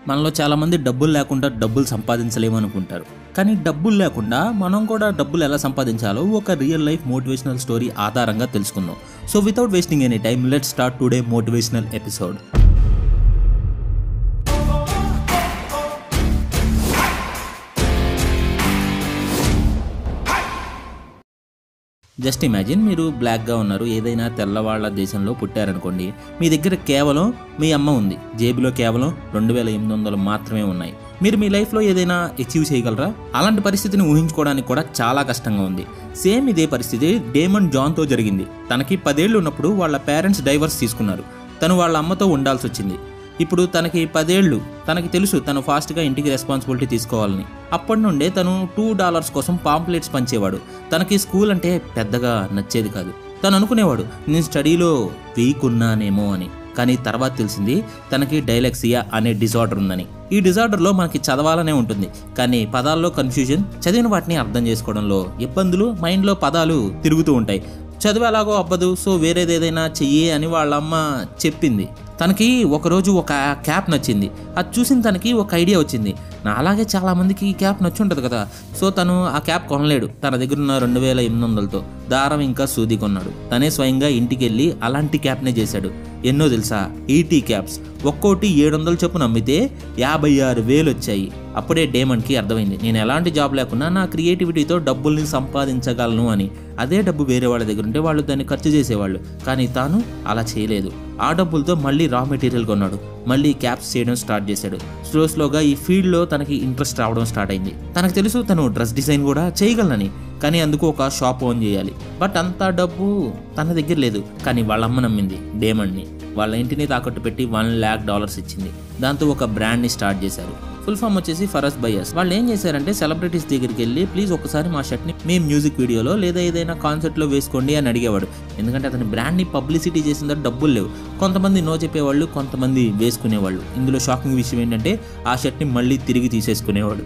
మనలో చాలామంది డబ్బులు లేకుండా డబ్బులు సంపాదించలేము అనుకుంటారు కానీ డబ్బులు లేకుండా మనం కూడా డబ్బులు ఎలా సంపాదించాలో ఒక రియల్ లైఫ్ మోటివేషనల్ స్టోరీ ఆధారంగా తెలుసుకుందాం so without wasting any time let start today motivational episode just imagine మీరు బ్లాక్గా ఉన్నారు ఏదైనా తెల్లవాళ్ల దేశంలో పుట్టారనుకోండి మీ దగ్గర కేవలం మీ అమ్మ ఉంది జేబులో కేవలం రెండు వేల ఎనిమిది వందలు మాత్రమే ఉన్నాయి మీరు మీ లైఫ్లో ఏదైనా అచీవ్ చేయగలరా అలాంటి పరిస్థితిని ఊహించుకోవడానికి కూడా చాలా కష్టంగా ఉంది సేమ్ ఇదే పరిస్థితి డేమన్ జాన్తో జరిగింది తనకి పదేళ్ళు ఉన్నప్పుడు వాళ్ళ పేరెంట్స్ డైవర్స్ తీసుకున్నారు తను వాళ్ళ అమ్మతో ఉండాల్సి వచ్చింది ఇప్పుడు తనకి పదేళ్ళు తనకి తెలుసు తను ఫాస్ట్గా ఇంటికి రెస్పాన్సిబిలిటీ తీసుకోవాలని అప్పటి నుండే తను టూ డాలర్స్ కోసం పాంప్లెట్స్ పంచేవాడు తనకి స్కూల్ అంటే పెద్దగా నచ్చేది కాదు తను అనుకునేవాడు నేను స్టడీలో వీక్ ఉన్నానేమో అని కానీ తర్వాత తెలిసింది తనకి డైలెక్సియా అనే డిజార్డర్ ఉందని ఈ డిజార్డర్లో మనకి చదవాలనే ఉంటుంది కానీ పదాల్లో కన్ఫ్యూజన్ చదివిన వాటిని అర్థం చేసుకోవడంలో ఇబ్బందులు మైండ్లో పదాలు తిరుగుతూ ఉంటాయి చదువు ఎలాగో అవ్వదు సో వేరేది ఏదైనా చెయ్యి అని వాళ్ళ అమ్మ చెప్పింది తనకి ఒకరోజు ఒక క్యాప్ నచ్చింది అది చూసిన తనకి ఒక ఐడియా వచ్చింది నా అలాగే చాలామందికి ఈ క్యాప్ నచ్చి ఉంటుంది కదా సో తను ఆ క్యాప్ కొనలేడు తన దగ్గర ఉన్న రెండు వేల ఎనిమిది వందలతో దారం ఇంకా సూది కొన్నాడు తనే స్వయంగా ఇంటికి వెళ్ళి అలాంటి క్యాప్నే చేశాడు ఎన్నో తెలుసా ఈటీ క్యాప్స్ ఒక్కోటి ఏడు వందల చొప్పున అమ్మితే యాభై ఆరు వేలు వచ్చాయి అప్పుడే డేమన్కి అర్థమైంది నేను ఎలాంటి జాబ్ లేకున్నా నా క్రియేటివిటీతో డబ్బుల్ని సంపాదించగలను అని అదే డబ్బు వేరే వాళ్ళ దగ్గర ఉంటే వాళ్ళు దాన్ని ఖర్చు చేసేవాళ్ళు కానీ తాను అలా చేయలేదు ఆ డబ్బులతో మళ్ళీ రా మెటీరియల్ కొన్నాడు మళ్ళీ క్యాప్స్ చేయడం స్టార్ట్ చేశాడు స్లో స్లోగా ఈ ఫీల్డ్లో తనకి ఇంట్రెస్ట్ రావడం స్టార్ట్ అయింది తనకు తెలుసు తను డ్రెస్ డిజైన్ కూడా చేయగలనని కానీ అందుకు ఒక షాప్ ఓన్ చేయాలి బట్ అంత డబ్బు తన దగ్గర లేదు కానీ వాళ్ళ అమ్మ నమ్మింది డేమండ్ని వాళ్ళ ఇంటిని తాకట్టు పెట్టి వన్ ల్యాక్ డాలర్స్ ఇచ్చింది దాంతో ఒక బ్రాండ్ని స్టార్ట్ చేశారు ఫుల్ ఫామ్ వచ్చేసి ఫరస్ బయ్యర్స్ వాళ్ళు ఏం చేశారంటే సెలబ్రిటీస్ దగ్గరికి వెళ్ళి ప్లీజ్ ఒకసారి మా షర్ట్ని మీ మ్యూజిక్ వీడియోలో లేదా ఏదైనా కాన్సర్ట్లో వేసుకోండి అని అడిగేవాడు ఎందుకంటే అతని బ్రాండ్ని పబ్లిసిటీ చేసిన తర్వాత డబ్బులు లేవు కొంతమంది నో చెప్పేవాళ్ళు కొంతమంది వేసుకునేవాళ్ళు ఇందులో షాకింగ్ విషయం ఏంటంటే ఆ షర్ట్ని మళ్ళీ తిరిగి తీసేసుకునేవాడు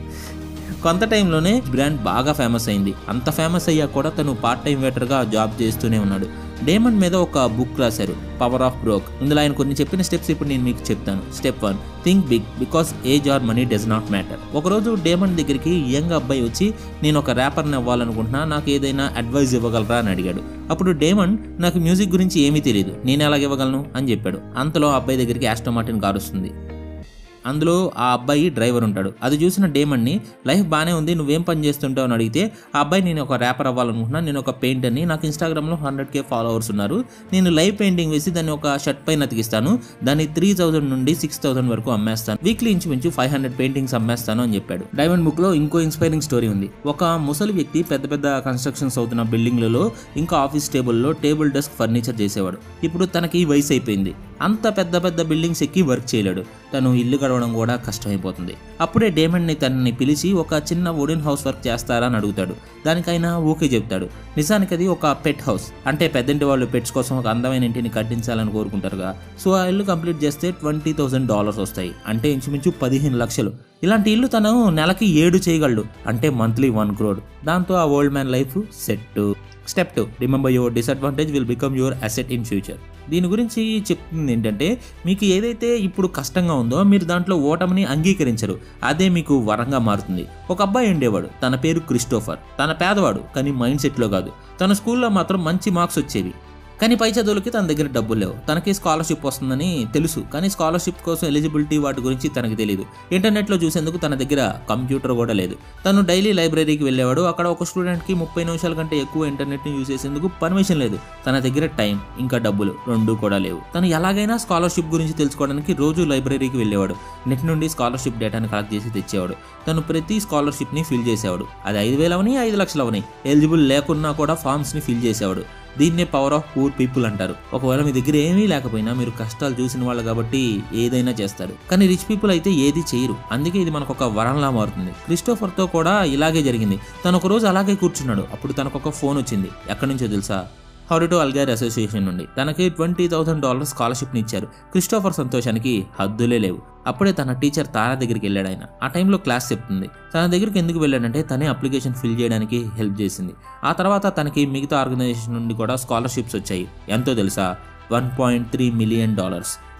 కొంత టైంలోనే బ్రాండ్ బాగా ఫేమస్ అయింది అంత ఫేమస్ అయ్యా కూడా తను పార్ట్ టైం వెయిటర్గా జాబ్ చేస్తూనే ఉన్నాడు డేమండ్ మీద ఒక బుక్ రాశారు పవర్ ఆఫ్ బ్రోక్ ఇందులో ఆయన కొన్ని చెప్పిన స్టెప్స్ ఇప్పుడు నేను మీకు చెప్తాను step one think big because age or money does not matter ఒకరోజు డేమండ్ దగ్గరికి యంగ్ అబ్బాయి వచ్చి నేను ఒక ర్యాపర్ని అవ్వాలనుకుంటున్నా నాకు ఏదైనా అడ్వైజ్ ఇవ్వగలరా అని అడిగాడు అప్పుడు డేమండ్ నాకు మ్యూజిక్ గురించి ఏమీ తెలియదు నేను ఎలాగ ఇవ్వగలను అని చెప్పాడు అంతలో ఆ అబ్బాయి దగ్గరికి ఆస్టోమాటిన్ కారు వస్తుంది అందులో ఆ అబ్బాయి డ్రైవర్ ఉంటాడు అది చూసిన డేమండ్ని లైఫ్ బాగానే ఉంది నువ్వేం పని చేస్తుంటావు అని అడిగితే ఆ అబ్బాయి నేను ఒక ర్యాపర్ అవ్వాలనుకుంటున్నాను నేను ఒక పెయింటర్ని నాకు ఇన్స్టాగ్రామ్లో హండ్రెడ్ కే ఫాలోవర్స్ ఉన్నారు నేను లైవ్ పెయింటింగ్ వేసి దాన్ని ఒక షర్ట్ పైన అతికిస్తాను దాన్ని త్రీ థౌసండ్ నుండి సిక్స్ థౌసండ్ వరకు అమ్మేస్తాను వీక్లీ ఇంచుమించు ఫైవ్ హండ్రెడ్ పెయింటింగ్స్ అమ్మేస్తాను అని చెప్పాడు డైమండ్ బుక్ లో ఇంకో ఇన్స్పైరింగ్ స్టోరీ ఉంది ఒక ముసలి వ్యక్తి పెద్ద పెద్ద కన్స్ట్రక్షన్స్ అవుతున్న బిల్డింగ్లలో ఇంకా ఆఫీస్ టేబుల్లో టేబుల్ డెస్క్ ఫర్నిచర్ చేసేవాడు ఇప్పుడు తనకి వయసు అయిపోయింది అంత పెద్ద పెద్ద బిల్డింగ్స్ ఎక్కి వర్క్ చేయలేడు తను ఇల్లు గడవడం కూడా కష్టమైపోతుంది అప్పుడే డేమండ్ని తనని పిలిచి ఒక చిన్న వుడెన్ హౌస్ వర్క్ చేస్తారా అని అడుగుతాడు దానికైనా ఓకే చెప్తాడు నిజానికి అది ఒక పెట్ హౌస్ అంటే పెద్దంటి వాళ్ళు పెట్స్ కోసం ఒక అందమైన ఇంటిని కట్టించాలని కోరుకుంటారుగా సో ఆ ఇల్లు కంప్లీట్ చేస్తే ట్వంటీ థౌసండ్ డాలర్స్ వస్తాయి అంటే ఇంచుమించు పదిహేను లక్షలు ఇలాంటి ఇల్లు తను నెలకి ఏడు చేయగలడు అంటే మంత్లీ వన్ క్రోడ్ దాంతో ఆ old man life set step two remember your disadvantage will become your asset in future దీని గురించి చెప్తుంది ఏంటంటే మీకు ఏదైతే ఇప్పుడు కష్టంగా ఉందో మీరు దాంట్లో ఓటమిని అంగీకరించరు అదే మీకు వరంగా మారుతుంది ఒక అబ్బాయి ఉండేవాడు తన పేరు క్రిస్టోఫర్ తన పేదవాడు కానీ మైండ్ సెట్లో కాదు తన స్కూల్లో మాత్రం మంచి మార్క్స్ వచ్చేవి కానీ పై చదువులకి తన దగ్గర డబ్బులు లేవు తనకి స్కాలర్షిప్ వస్తుందని తెలుసు కానీ స్కాలర్షిప్ కోసం ఎలిజిబిలిటీ వాటి గురించి తనకి తెలియదు ఇంటర్నెట్లో చూసేందుకు తన దగ్గర కంప్యూటర్ కూడా లేదు తను డైలీ లైబ్రరీకి వెళ్ళేవాడు అక్కడ ఒక స్టూడెంట్కి ముప్పై నిమిషాల కంటే ఎక్కువ ఇంటర్నెట్ని యూజ్ చేసేందుకు పర్మిషన్ లేదు తన దగ్గర టైం ఇంకా డబ్బులు రెండు కూడా లేవు తను ఎలాగైనా స్కాలర్షిప్ గురించి తెలుసుకోవడానికి రోజు లైబ్రరీకి వెళ్ళేవాడు నెట్ నుండి స్కాలర్షిప్ డేటాను కలెక్ట్ చేసి తెచ్చేవాడు తను ప్రతి స్కాలర్షిప్ని ఫిల్ చేసేవాడు అది ఐదు వేలు అవని ఐదు లక్షలు అవని ఎలిజిబుల్ లేకున్నా కూడా ఫామ్స్ని ఫిల్ చేసేవాడు దీన్నే పవర్ ఆఫ్ పూర్ పీపుల్ అంటారు ఒకవేళ మీ దగ్గర ఏమీ లేకపోయినా మీరు కష్టాలు చూసిన వాళ్ళు కాబట్టి ఏదైనా చేస్తారు కానీ రిచ్ పీపుల్ అయితే ఏది చేయరు అందుకే ఇది మనకు ఒక వరంలా మారుతుంది క్రిస్టోఫర్తో కూడా ఇలాగే జరిగింది తను ఒక రోజు అలాగే కూర్చున్నాడు అప్పుడు తనకు ఒక ఫోన్ వచ్చింది ఎక్కడి నుంచో తెలుసా హారిటో అల్గార్ అసోసియేషన్ నుండి తనకి ట్వంటీ థౌసండ్ డాలర్స్ స్కాలర్షిప్ని ఇచ్చారు క్రిస్టోఫర్ సంతోషానికి హద్దులే లేవు అప్పుడే తన టీచర్ తారా దగ్గరికి వెళ్ళాడు ఆయన ఆ టైంలో క్లాస్ చెప్తుంది తన దగ్గరికి ఎందుకు వెళ్ళాడంటే తనే అప్లికేషన్ ఫిల్ చేయడానికి హెల్ప్ చేసింది ఆ తర్వాత తనకి మిగతా ఆర్గనైజేషన్ నుండి కూడా స్కాలర్షిప్స్ వచ్చాయి ఎంతో తెలుసా one point three million dollars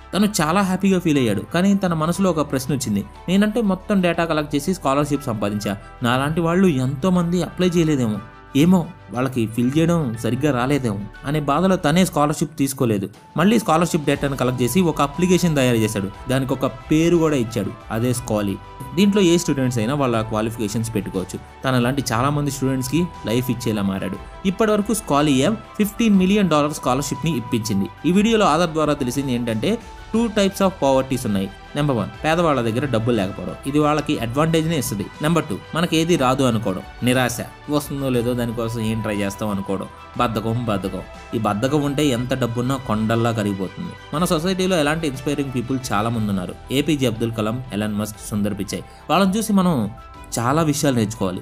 తను చాలా హ్యాపీగా ఫీల్ అయ్యాడు కానీ తన మనసులో ఒక ప్రశ్న వచ్చింది నేనంటే మొత్తం డేటా కలెక్ట్ చేసి స్కాలర్షిప్ సంపాదించా నాలాంటి వాళ్ళు ఎంతోమంది అప్లై చేయలేదేమో ఏమో వాళ్ళకి ఫిల్ చేయడం సరిగ్గా రాలేదేమో అనే బాధలో తనే స్కాలర్షిప్ తీసుకోలేదు మళ్ళీ స్కాలర్షిప్ డేటాను కలెక్ట్ చేసి ఒక అప్లికేషన్ తయారు చేశాడు దానికి ఒక పేరు కూడా ఇచ్చాడు అదే స్కాలీ దీంట్లో ఏ స్టూడెంట్స్ అయినా వాళ్ళ క్వాలిఫికేషన్స్ పెట్టుకోవచ్చు తన లాంటి చాలా మంది స్టూడెంట్స్కి లైఫ్ ఇచ్చేలా మారాడు ఇప్పటి వరకు Scholly app fifteen million dollar స్కాలర్షిప్ని ఇప్పించింది ఈ వీడియోలో ఆధార్ ద్వారా తెలిసింది ఏంటంటే టూ టైప్స్ ఆఫ్ పావర్టీస్ ఉన్నాయి నెంబర్ వన్ పేదవాళ్ళ దగ్గర డబ్బులు లేకపోవడం ఇది వాళ్ళకి అడ్వాంటేజ్నే ఇస్తుంది నెంబర్ టూ మనకి ఏది రాదు అనుకోవడం నిరాశ వస్తుందో లేదో దానికోసం ఏం ట్రై చేస్తాం అనుకోవడం బద్ధకం బద్ధకం ఈ బద్ధకం ఉంటే ఎంత డబ్బున్నా కొండల్లా కరిగిపోతుంది మన సొసైటీలో ఎలాంటి ఇన్స్పైరింగ్ పీపుల్ చాలా మంది ఉన్నారు APJ Abdul Kalam Elon Musk Sundar Pichai వాళ్ళని చూసి మనం చాలా విషయాలు నేర్చుకోవాలి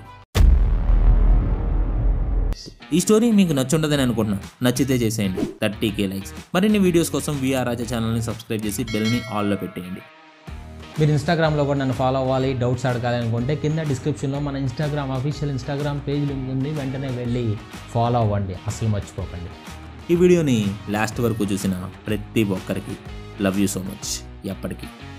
ఈ స్టోరీ మీకు నచ్చుండదని అనుకుంటున్నా నచ్చితే చేసేయండి థర్టీ కే లైక్స్ మరిన్ని వీడియోస్ కోసం విఆర్ రాజా ఛానల్ని సబ్స్క్రైబ్ చేసి బెల్ని ఆల్లో పెట్టేయండి మీరు ఇన్స్టాగ్రామ్లో కూడా నన్ను ఫాలో అవ్వాలి డౌట్స్ అడగాలి అనుకుంటే కింద డిస్క్రిప్షన్లో మన Instagram official Instagram page link ఉంది వెంటనే వెళ్ళి ఫాలో అవ్వండి అసలు మర్చిపోకండి ఈ వీడియోని లాస్ట్ వరకు చూసిన ప్రతి ఒక్కరికి లవ్ యూ సో మచ్ ఎప్పటికీ